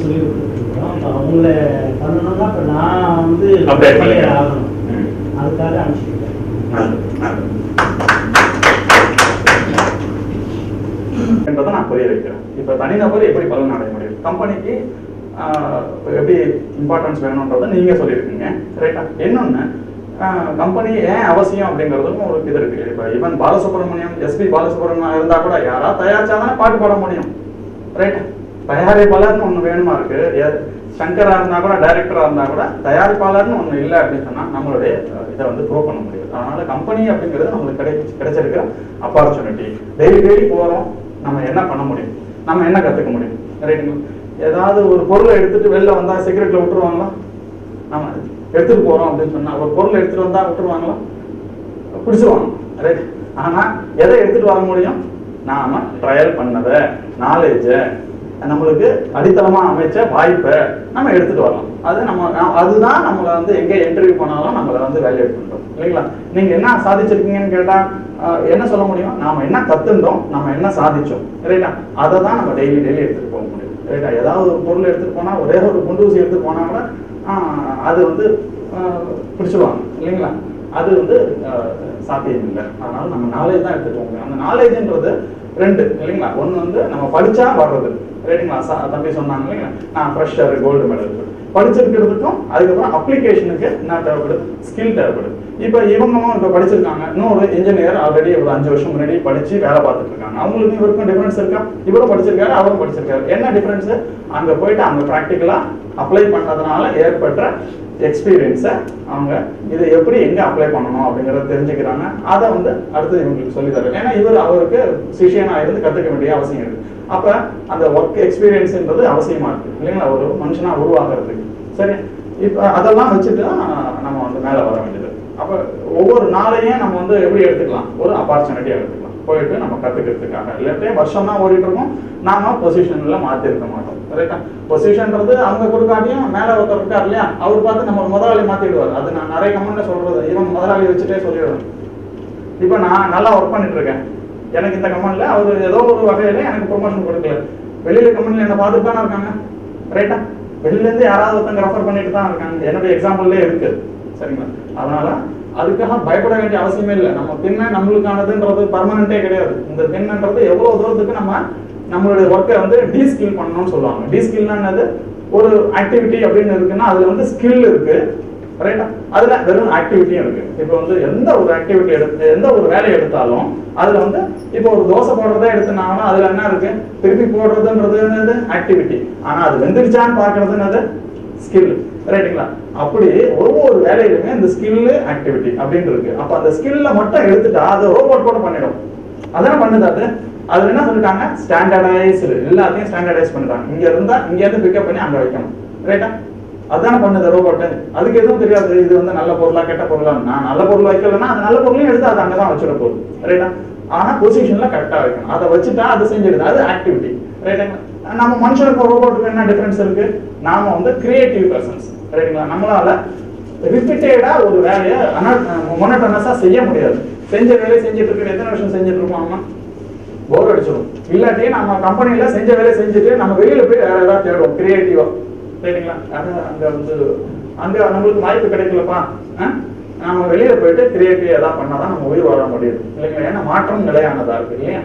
சொல்லி கொடுத்துருக்கோம் இப்போ அவங்கள பண்ணணும்னா இப்போ நான் வந்து Update player பண்ணிக்கிறேன். ஆகணும் ம். அதுக்காக அனுப்பிச்சிருக்கேன் நல்லது, நல்லது. என்றதை நான் புரிய வைக்கிறேன் இப்போ தனிநபர் எப்படி பலன் அடைய முடியும் கம்பெனிக்கு எப்படி இம்பார்ட்டன்ஸ் வேணுன்றதை நீங்க சொல்லியிருக்கீங்க ரைட்டா இன்னொன்னு கம்பெனி ஏன் அவசியம் அப்படிங்கிறதுக்கும் ஒரு இது இருக்கு இப்போ ஈவன் பாலசுப்ரமணியம் எஸ்பி பாலசுப்ரமணியம் இருந்தா கூட யாரா தயாரிச்சாதானே பாட்டு பாட முடியும் ரைட்டா தயாரிப்பாளர்னு ஒண்ணு வேணுமா இருக்கு எ- சங்கரா இருந்தா கூட டைரக்டரா இருந்தா கூட தயாரிப்பாளர்னு ஒண்ணு இல்லை அப்படின்னு சொன்னா நம்மளுடைய அஹ், இதை வந்து ப்ரூவ் பண்ண முடியாது அதனால கம்பெனி அப்படிங்கிறது நம்மளுக்கு கிடை கிடைச்சிருக்கிற ஆப்பர்ச்சுனிட்டி டெய்லி டெய்லி போறோம் நம்ம என்ன பண்ண முடியும் நம்ம என்ன கத்துக்க முடியும் ரைட்டுங்களா ஏதாவது ஒரு பொருளை எடுத்துட்டு வெளில வந்தா சிகரெட்ல விட்டுருவாங்களா நம்ம எடுத்துட்டு போறோம் அப்படின்னு சொன்னா ஒரு பொருளை எடுத்துட்டு வந்தா விட்டுருவாங்களா பிடிச்சிருவாங்க ரைட் ஆனா எதை எடுத்துட்டு வர முடியும் நாம ட்ரையல் பண்ணத நாலேஜ நம்மளுக்கு அடித்தளமா அமைச்ச வாய்ப்பை நம்ம எடுத்துட்டு வரலாம் அது நம்ம நா- அதுதான் நம்மளை வந்து எங்க இன்டர்வியூ பண்ணாலும் நம்மளை வந்து வேல்யூட் பண்றோம் இல்லைங்களா நீங்க என்ன சாதிச்சிருக்கீங்கன்னு கேட்டா ஆஹ், என்ன சொல்ல முடியும் நாம என்ன கத்துண்டோம் நம்ம என்ன சாதிச்சோம் ரைட்டா அதை தான் நம்ம டெய்லி டெய்லி எடுத்துட்டு போக முடியும் ரைட்டா ஏதாவது ஒரு பொருள் எடுத்துட்டு போனா ஒரே ஒரு குண்டூசி எடுத்துட்டு போனா கூட ஆஹ், அது வந்து ஆஹ், பிடிச்சிருவாங்க இல்லைங்களா அது வந்து ஆஹ், சாத்தியம் இல்லை அதனால நம்ம நாலேஜ் தான் எடுத்துட்டு போக முடியும் அந்த நாலேஜ்ன்றது ரெண்டு இல்லைங்களா ஒண்ணு வந்து நம்ம படிச்சா வர்றது ரைட்டுங்களா சா- தம்பி சொன்னாங்க இல்லைங்களா நான் ஃப்ரெஷர் கோல்டு மெடல் படிச்சிருக்கிறதுக்கும் அதுக்கப்புறம் அப்ளிகேஷனுக்கு என்ன தேவைப்படுது ஸ்கில் தேவைப்படுது இப்போ இவங்களும் இப்போ படிச்சிருக்காங்க இன்னொரு இன்ஜினியர் ஆல்ரெடி ஒரு அஞ்சு வருஷம் முன்னாடி படிச்சு வேலை பார்த்துட்டு இருக்காங்க அவங்களுக்கும் இவருக்கும் டிஃபரன்ஸ் இருக்கா இவரும் படிச்சிருக்காரு அவரும் படிச்சிருக்காரு என்ன டிஃபரன்ஸ் அங்க போயிட்டு அங்க ப்ராக்டிக்கலா அப்ளை பண்ணதுனால ஏற்பட்ட எக்ஸ்பீரியன்ஸை அவங்க இதை எப்படி எங்க அப்ளை பண்ணணும் அப்படிங்கறத தெரிஞ்சுக்கிறாங்க அதை வந்து அடுத்து இவங்களுக்கு சொல்லி தரேன் ஏன்னா இவர் அவருக்கு சிஷியனா இருந்து கத்துக்க வேண்டிய அவசியம் இருக்கு அப்ப அந்த ஒர்க் எக்ஸ்பீரியன்ஸ்ன்றது அவசியமா இருக்கு இல்லைங்களா ஒரு மனுஷனா உருவாக்குறதுக்கு சரி இப்ப அதெல்லாம் வச்சுட்டு தான் நம்ம வந்து மேல வர வேண்டியது அப்ப ஒவ்வொரு நாளையும் நம்ம வந்து எப்படி எடுத்துக்கலாம் ஒரு அப்பார்ச்சுனிட்டியா எடுத்துக்கலாம் போயிட்டு நம்ம கத்துக்கிறதுக்காக இல்லாட்டி வருஷம் தான் ஓடிட்டு இருக்கோம் நாம பொசிஷன்ல மாத்தி இருக்க மாட்டோம் ரைட்டா பொசிஷன்ன்றது அவங்க கொடுக்காட்டியும் மேல ஒருத்தர் இருக்கார் இல்லையா அவர் பார்த்து நம்ம முதலாளி மாத்திடுவார் அது நான் நிறைய கமெண்ட்ல சொல்றது இவன் முதலாளி வச்சுட்டே சொல்லிடுவேன் இப்போ நான் நல்லா ஒர்க் பண்ணிட்டு இருக்கேன் எனக்கு இந்த கம்பெனில அவர் ஏதோ ஒரு வகையில எனக்கு ப்ரொமோஷன் கொடுக்கல வெளியில கம்பெனில என்ன பார்த்துட்டு தானே இருக்காங்க ரைட்டா வெளியில இருந்து யாராவது ஒருத்தங்க ரெஃபர் பண்ணிட்டு தான் இருக்காங்க என்னுடைய எக்ஸாம்பிள்லே இருக்கு சரிங்களா அதனால அதுக்காக பயப்பட வேண்டிய அவசியமே இல்லை நம்ம திண்ணை நம்மளுக்கானதுன்றது பர்மனண்டே கிடையாது இந்த திண்ணன்றது எவ்வளவு தூரத்துக்கு நம்ம நம்மளுடைய ஒர்க்கை வந்து டீஸ்கில் பண்ணணும்னு சொல்லுவாங்க டீஸ்கில்னா என்னது ஒரு ஆக்டிவிட்டி அப்படின்னு இருக்குன்னா அதுல வந்து ஸ்கில் இருக்கு ரைட்டா அதுல வெறும் ஆக்டிவிட்டியும் இருக்கு இப்போ வந்து எந்த ஒரு ஆக்டிவிட்டி எடுத்து எந்த ஒரு வேலையை எடுத்தாலும் அதுல வந்து இப்போ ஒரு தோசை போடுறதே எடுத்துனாங்கன்னா அதுல என்ன இருக்கு திருப்பி போடுறதுன்றது என்னது ஆக்டிவிட்டி ஆனா அது வெந்துருச்சான்னு பாக்குறது என்னது ஸ்கில் ரைட்டுங்களா அப்படி ஒவ்வொரு வேலையிலுமே இந்த ஸ்கில் ஆக்டிவிட்டி அப்படின்னு இருக்கு அப்ப அந்த ஸ்கில்ல மட்டும் எடுத்துட்டா அது ரோபோட் கூட பண்ணிடும் அதானே பண்ணுது அது அதுல என்ன சொல்லிட்டாங்க ஸ்டாண்டர்டைஸ்டு எல்லாத்தையும் ஸ்டாண்டர்டைஸ் பண்ணிட்டாங்க இங்க இருந்தா இங்க இருந்து பிக்கப் பண்ணி அங்க வைக்கணும் ரைட்டா அதானே பண்ணுது ரோபோட் அதுக்கு எதுவும் தெரியாது இது வந்து நல்ல பொருளா கெட்ட பொருளா நான் நல்ல பொருள் வைக்கலன்னா அந்த நல்ல பொருளையும் எடுத்து அது அங்கதான் வச்சிட போகுது ரைட்டா ஆனா பொசிஷன்ல கரெக்டா வைக்கணும் அதை வச்சுட்டா அது செஞ்சிடுது அது ஆக்டிவிட்டி ரைட்டுங்களா நம்ம மனுஷனுக்கு ரோபோட்டுக்கு என்ன டிஃபரன்ஸ் இருக்கு நாம வந்து கிரியேட்டிவ் பர்சன்ஸ் ரைட்டுங்களா நம்மளால ரிப்பீட்டடா ஒரு வேலையை மொனட்டனஸா செய்ய முடியாது செஞ்ச வேலையை செஞ்சுட்டு இருக்கிற எத்தனை வருஷம் செஞ்சுட்டு இருக்கோம் நம்ம போர் அடிச்சிடும் இல்லாட்டி நம்ம கம்பெனில செஞ்ச வேலையை செஞ்சுட்டு நம்ம வெளியில போய் வேற ஏதாவது தேடுவோம் கிரியேட்டிவா ரைட்டுங்களா அது அங்க வந்து அங்க நம்மளுக்கு வாய்ப்பு கிடைக்கலப்பா ஆ? நம்ம வெளியில போயிட்டு கிரியேட்டிவ் ஏதாவது பண்ணாதான் நம்ம உயிர் வாழ முடியுது இல்லைங்களா ஏன்னா மாற்றம் நிலையானதா இருக்கு இல்லையா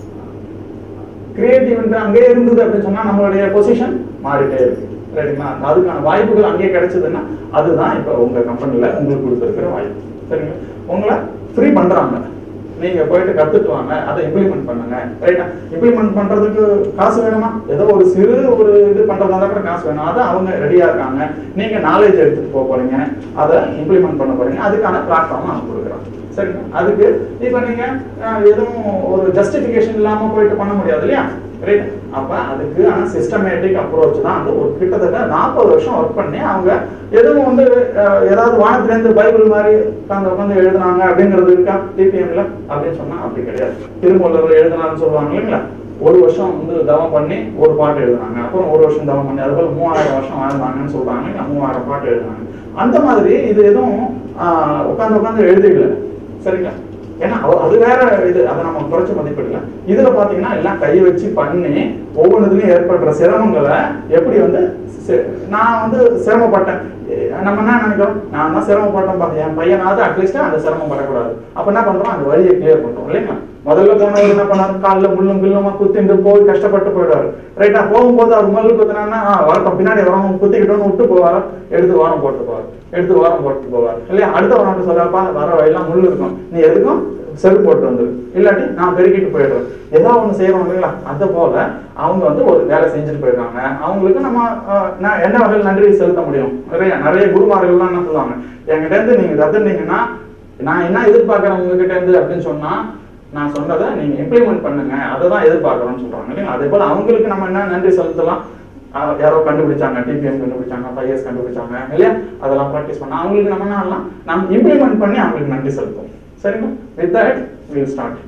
கிரியேட்டிவ் அங்கேயே இருந்தது அப்படின்னு சொன்னா நம்மளுடைய பொசிஷன் மாறிட்டே இருக்கு ரைட்டுங்களா அதுக்கான வாய்ப்புகள் அங்கேயே கிடைச்சதுன்னா அதுதான் இப்ப உங்க கம்பெனில உங்களுக்கு கொடுத்துருக்கிற வாய்ப்பு சரிங்களா உங்களை ஃப்ரீ பண்றாங்க நீங்க போயிட்டு கத்துட்டு வாங்க அதை இம்ப்ளிமெண்ட் பண்ணுங்க ரைட்டா இம்ப்ளிமெண்ட் பண்றதுக்கு காசு வேணுமா ஏதோ ஒரு சிறு ஒரு இது பண்றதா கூட காசு வேணும் அதை அவங்க ரெடியா இருக்காங்க நீங்க நாலேஜ் எடுத்துட்டு போக போறீங்க அதை இம்ப்ளிமெண்ட் பண்ண போறீங்க அதுக்கான பிளாட்ஃபார்ம் அவங்க கொடுக்குறாங்க சரிங்களா அதுக்கு இப்ப நீங்க அஹ், எதுவும் ஒரு ஜஸ்டிபிகேஷன் இல்லாம போயிட்டு பண்ண முடியாது இல்லையா ரைட் அப்ப அதுக்கு ஆனா சிஸ்டமேட்டிக் அப்ரோச் தான் வந்து ஒரு கிட்டத்தட்ட நாற்பது வருஷம் ஒர்க் பண்ணி அவங்க எதுவும் வந்து அஹ், ஏதாவது வானத்துல இருந்து பைபிள் மாதிரி உட்காந்து உட்காந்து எழுதுனாங்க அப்படிங்கிறது இருக்கா டிபிஎம்ல அப்படின்னு சொன்னா அப்படி கிடையாது திருமூலர் எழுதினாருன்னு சொல்லுவாங்க இல்லைங்களா ஒரு வருஷம் வந்து தவம் பண்ணி ஒரு பாட்டு எழுதுனாங்க அப்புறம் ஒரு வருஷம் தவம் பண்ணி அதுபோல மூவாயிரம் வருஷம் வாழ்ந்தாங்கன்னு சொல்றாங்க இல்லைங்களா? மூவாயிரம் பாட்டு எழுதுனாங்க அந்த மாதிரி இது எதுவும் ஆஹ், உட்கார்ந்து உட்கார்ந்து எழுதிக்கல சரிங்களா ஏன்னா அவ- அது வேற இது அதை நம்ம குறைச்சு மதிப்பிடல இதுல பாத்தீங்கன்னா எல்லாம் கை வச்சு பண்ணி ஒவ்வொன்றுலையும் ஏற்படுற சிரமங்களை எப்படி வந்து சி- நான் வந்து சிரமப்பட்டேன் எ- நம்ம என்ன நினைக்கிறோம் நான் தான் சிரமப்பட்டேன் பா என் பையனாவது அட்லீஸ்ட் அந்த சிரமம் படக்கூடாது அப்ப என்ன பண்றோம் அந்த வழியை கிளியர் பண்றோம் இல்லைங்களா முதல்ல போனவர் என்ன பண்ணாரு காலில் முள்ளும் கில்லுமா குத்திட்டு போய் கஷ்டப்பட்டு போயிடுவாரு ரைட்டா போகும்போது அவர் முள்ளு குத்தினா வரட்டும் பின்னாடி வரவங்க குத்திக்கிட்டோன்னு விட்டு போவார் எடுத்து வாரம் போட்டு போவார் எடுத்து வாரம் போட்டு போவார் இல்லையா அடுத்த வாரம் சொல்லப்பா வர வழியெல்லாம் முள்ளு இருக்கும் நீ எதுக்கும் செருப்பு போட்டு வந்துரு இல்லாட்டி நான் பெருக்கிட்டு போயிடுறேன் ஏதோ ஒண்ணு செய்யறோம் இல்லைங்களா அது போல அவங்க வந்து ஒரு வேலை செஞ்சுட்டு போயிருக்காங்க அவங்களுக்கு நம்ம அஹ், நான் என்ன வகையில் நன்றி செலுத்த முடியும் நிறைய நிறைய குருமார்கள்லாம் என்ன சொல்லுவாங்க என்கிட்ட இருந்து நீங்க கத்துனீங்கன்னா நான் என்ன எதிர்பார்க்கறேன் உங்ககிட்ட இருந்து அப்படின்னு சொன்னா நான் சொன்னதை நீங்க இம்ப்ளிமெண்ட் பண்ணுங்க அதை தான் எதிர்பார்க்கறோம்னு சொல்றாங்க இல்லைங்களா அதே போல அவங்களுக்கு நம்ம என்ன நன்றி செலுத்தலாம் அஹ், யாரோ கண்டுபிடிச்சாங்க டிபிஎம் கண்டுபிடிச்சாங்க ஃபைவ் கண்டுபிடிச்சாங்க இல்லையா அதெல்லாம் ப்ராக்டிஸ் பண்ண அவங்களுக்கு நம்ம என்ன பண்ணலாம் நம்ம இம்ப்ளிமெண்ட் பண்ணி அவங்களுக்கு நன்றி செலுத்துவோம் சரிங்களா with that will start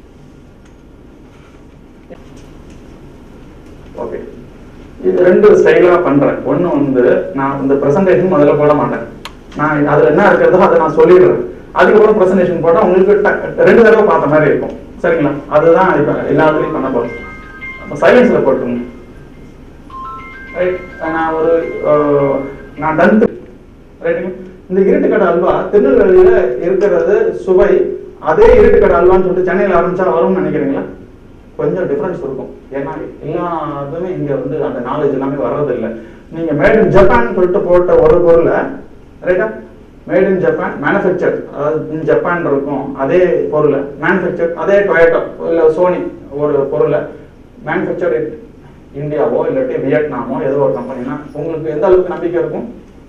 okay இது ரெண்டு ஸ்டைலா பண்றேன் ஒண்ணு வந்து நான் இந்த பிரசன்டேஷன் முதல்ல போட மாட்டேன் நான் அதுல என்ன இருக்கிறதோ அதை நான் சொல்லிடுறேன் அதுக்கப்புறம் பிரசன்டேஷன் போட்டா உங்களுக்கு டக்- ரெண்டு தடவை பார்த்த மாதிரி இருக்கும் சரிங்களா அதுதான் இப்ப எல்லாத்துலயும் பண்ண போறோம் சைலன்ஸ்ல போட்டுருங்க ரைட் நான் ஒரு அஹ், நான் டென்த் ரைட்டுங்க இந்த இருட்டுக்கடை அல்வா திருநெல்வேலியில இருக்கிறது சுவை அதே இருட்டுக்கடை அல்வான்னு சொல்லிட்டு சென்னையில ஆரம்பிச்சா வரும்னு நினைக்கிறீங்களா கொஞ்சம் டிஃபரன்ஸ் இருக்கும் ஏன்னா எல்லாத்துமே இங்க வந்து அந்த நாலேஜ் எல்லாமே வர்றது இல்ல நீங்க மேட் இன் ஜப்பான் சொல்லிட்டு போட்ட ஒரு பொருளை ரைட்டா மேட் இன் ஜப்பான் மேனுஃபேக்சர் அதாவது இன் ஜப்பான் இருக்கும் அதே பொருளை மேனுஃபேக்சர் அதே டொயேட்டோ இல்ல சோனி ஒரு பொருளை மேனுஃபேக்சர் இந்தியாவோ இல்லாட்டி வியட்நாமோ ஏதோ ஒரு கம்பெனினா உங்களுக்கு எந்த அளவுக்கு நம்பிக்கை இருக்கும்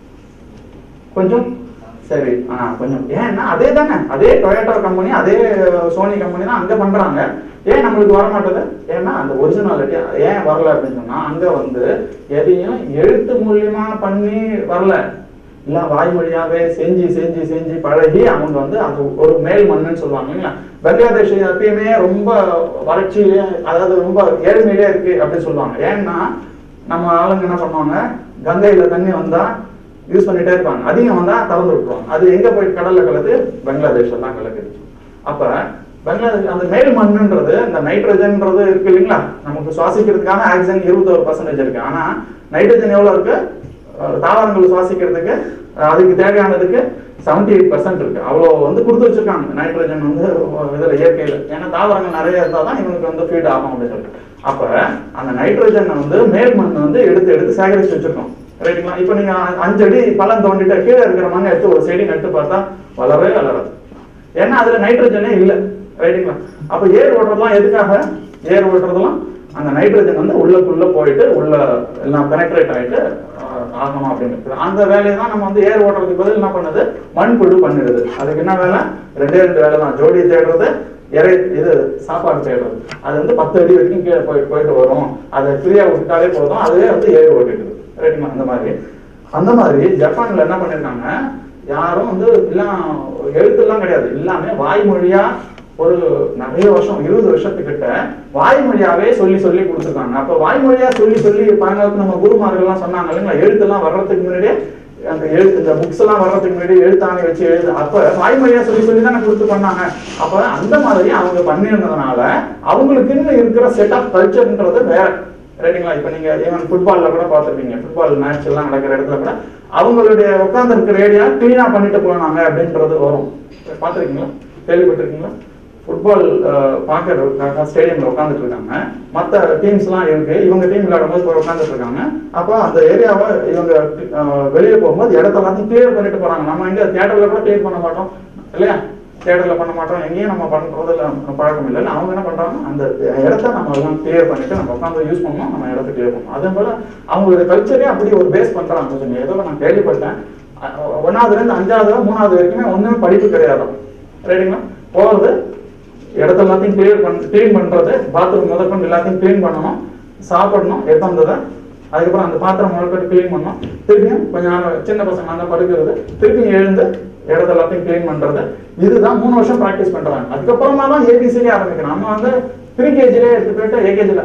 கொஞ்சம் சரி ஆ கொஞ்சம் ஏன்னா அதே தானே அதே டொயோட்டோ கம்பெனி அதே சோனி கம்பெனி தான் அங்க பண்றாங்க ஏன் நம்மளுக்கு வர மாட்டேது ஏன்னா அந்த ஒரிஜினாலிட்டி ஏன் வரல அப்படின்னு சொன்னா அங்க வந்து எதையும் எழுத்து மூலியமா பண்ணி வரல இல்ல வாய்மொழியாவே செஞ்சு செஞ்சு செஞ்சு பழகி அவங்க வந்து அது ஒரு மேல் மண்ணுன்னு சொல்லுவாங்க இல்லைங்களா பங்களாதேஷ் எப்பயுமே ரொம்ப வறட்சியிலே அதாவது ரொம்ப ஏழ்மையிலே இருக்கு அப்படின்னு சொல்லுவாங்க ஏன்னா நம்ம ஆளுங்க என்ன பண்ணுவாங்க கங்கையில தண்ணி வந்தா யூஸ் பண்ணிட்டே இருப்பாங்க அதிகம் வந்தா திறந்து விட்டுருவாங்க அது எங்க போய் கடல்ல கலந்து பங்களாதேஷ்ல தான் கலக்குது அப்ப பங்களாதேஷ் அந்த மேல் மண்ணுன்றது இந்த நைட்ரஜன்ன்றது இருக்கு இல்லைங்களா நமக்கு சுவாசிக்கிறதுக்கான ஆக்சிஜன் இருபத்தோரு பர்சன்டேஜ் இருக்கு ஆனா நைட்ரஜன் எவ்வளவு இருக்கு அஹ் தாவரங்கள் சுவாசிக்கிறதுக்கு அஹ் அதுக்கு தேவையானதுக்கு செவன்டி எயிட் பர்சன்ட் இருக்கு அவ்வளோ வந்து கொடுத்து வச்சிருக்காங்க நைட்ரஜன் வந்து இதுல இயற்கையில ஏன்னா தாவரங்கள் நிறைய இருந்தா தான் இவனுக்கு வந்து ஃபீட் ஆகும் அப்படின்னு சொல்லிட்டு அப்ப அந்த நைட்ரஜனை வந்து மேல் மண் வந்து எடுத்து எடுத்து சேகரிச்சு வச்சிருக்கோம் ரைட்டுங்களா இப்போ நீங்க அ- அஞ்சு அடி பள்ளம் தோண்டிட்டு கீழே இருக்கிற மண்ணை எடுத்து ஒரு செடி நட்டு பார்த்தா வளரவே வளராது ஏன்னா அதுல நைட்ரஜனே இல்ல ரைட்டுங்களா அப்ப ஏர் ஓட்டுறதுலாம் எதுக்காக ஏர் ஓட்டுறதுலாம் அந்த நைட்ரஜன் வந்து உள்ளக்குள்ள போயிட்டு உள்ள எல்லாம் பெனட்ரேட் ஆயிட்டு ஆஹ், ஆகணும் அப்படின்னு அந்த வேலையை தான் நம்ம வந்து ஏர் ஓட்டுறதுக்கு பதில் என்ன பண்ணுது மண்புழு பண்ணிடுது அதுக்கு என்ன வேலை ரெண்டே ரெண்டு வேலை தான் ஜோடி தேடுறது இறை இது சாப்பாடு தேடுறது அது வந்து பத்து அடி வரைக்கும் கீழே போயிட்டு போயிட்டு வரும் அதை ஃப்ரீயா விட்டுட்டாலே போதும் அதுவே வந்து ஏர் ஓட்டிடுது ரைட்டுங்களா அந்த மாதிரி அந்த மாதிரி ஜப்பான்ல என்ன பண்ணிருக்காங்க யாரும் வந்து எல்லாம் எழுத்துலாம் கிடையாது எல்லாமே வாய்மொழியா ஒரு நிறைய வருஷம் இருபது வருஷத்துக்கிட்ட வாய்மொழியாவே சொல்லி சொல்லி கொடுத்துருக்காங்க அப்ப வாய்மொழியா சொல்லி சொல்லி பழங்காலத்து நம்ம குருமார்கள் எல்லாம் சொன்னாங்க இல்லைங்களா எழுத்தெல்லாம் வர்றதுக்கு முன்னாடியே அந்த எழுத்து இந்த புக்ஸ் எல்லாம் வர்றதுக்கு முன்னாடி எழுத்தாணி வச்சு எழுது அப்ப வாய்மொழியா சொல்லி சொல்லி தானே கொடுத்து பண்ணாங்க அப்ப அந்த மாதிரி அவங்க பண்ணியிருந்ததுனால அவங்களுக்குன்னு இருக்கிற செட் ஆஃப் கல்ச்சர்ன்றது வேற ரைட்டுங்களா இப்ப நீங்க ஈவன் ஃபுட்பால்ல கூட பார்த்திருப்பீங்க ஃபுட்பால் மேட்ச் எல்லாம் நடக்கிற இடத்துல கூட அவங்களுடைய உட்கார்ந்து இருக்கிற ஏரியா கிளீனா பண்ணிட்டு போனாங்க அப்படின்றது வரும் பார்த்திருக்கீங்களா கேள்விப்பட்டிருக்கீங்களா ஃபுட்பால் பார்க்கறதுக்காக ஸ்டேடியம்ல உட்காந்துட்டு இருக்காங்க மற்ற டீம்ஸ் எல்லாம் இருக்கு இவங்க டீம் விளையாடும் போது போய் உட்காந்துட்டு இருக்காங்க அப்போ அந்த ஏரியாவை இவங்க அஹ், வெளியே போகும்போது இடத்த எல்லாத்தையும் கிளியர் பண்ணிட்டு போறாங்க நம்ம எங்க தியேட்டர்ல கூட கிளியர் பண்ண மாட்டோம் இல்லையா தியேட்டர்ல பண்ண மாட்டோம் எங்கேயும் நம்ம பண்றதுல பழக்கம் இல்லை அவங்க என்ன பண்றாங்க அந்த இடத்த நம்ம எல்லாம் கிளியர் பண்ணிட்டு நம்ம உட்காந்து யூஸ் பண்ணோம் நம்ம இடத்த கிளியர் பண்ணோம் அதே போல அவங்களுடைய கல்ச்சரே அப்படி ஒரு பேஸ் பண்றாங்க கொஞ்சம் ஏதோ நான் கேள்விப்பட்டேன் அஹ், ஒண்ணாவதுல இருந்து அஞ்சாவது மூணாவது வரைக்குமே ஒண்ணுமே படிப்பு கிடையாது ரைட்டுங்களா போறது இடத்த எல்லாத்தையும் கிளியர் பண்ண க்ளீன் பண்றது பாத்ரூம் முதற்கொண்டு எல்லாத்தையும் க்ளீன் பண்ணணும் சாப்பிடணும் எடுத்தந்ததை அதுக்கப்புறம் அந்த பாத்திரம் முதற்கொண்டு க்ளீன் பண்ணணும் திருப்பியும் கொஞ்ச நேரம் சின்ன பசங்க அந்த படுக்கிறது திருப்பியும் எழுந்து இடத்த எல்லாத்தையும் க்ளீன் பண்றது இதுதான் மூணு வருஷம் ப்ராக்டிஸ் பண்றாங்க அதுக்கப்புறமா தான் ஏபிசிலே ஆரம்பிக்கிறோம் நம்ம வந்து ப்ரீ கேஜிலே எடுத்து போயிட்டு ஏகேஜில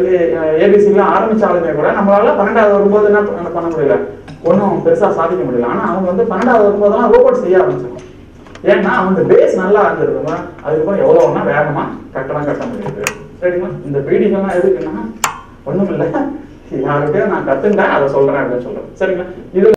ஏபிசில ஆரம்பிச்சாலுமே கூட நம்மளால பன்னெண்டாவது வரும்போது என்ன பண்ண- பண்ண முடியல ஒன்றும் பெருசா சாதிக்க முடியல ஆனா அவங்க வந்து பன்னெண்டாவது வரும்போதெல்லாம் ரோபோட் செய்ய ஆரம்பிச்சாங்க ஏன்னா அவங்க பேஸ் நல்லா இருந்திருக்குமா அதுக்கப்புறம் எவ்வளவு வேணா வேகமா கட்டடம் கட்ட முடியுது சரிங்களா இந்த பீடிகள்லாம் எதுக்குன்னா ஒண்ணும் இல்ல யார்கிட்டயும் நான் கத்துண்டேன் அதை சொல்றேன் அப்படின்னு சொல்றேன் சரிங்களா இது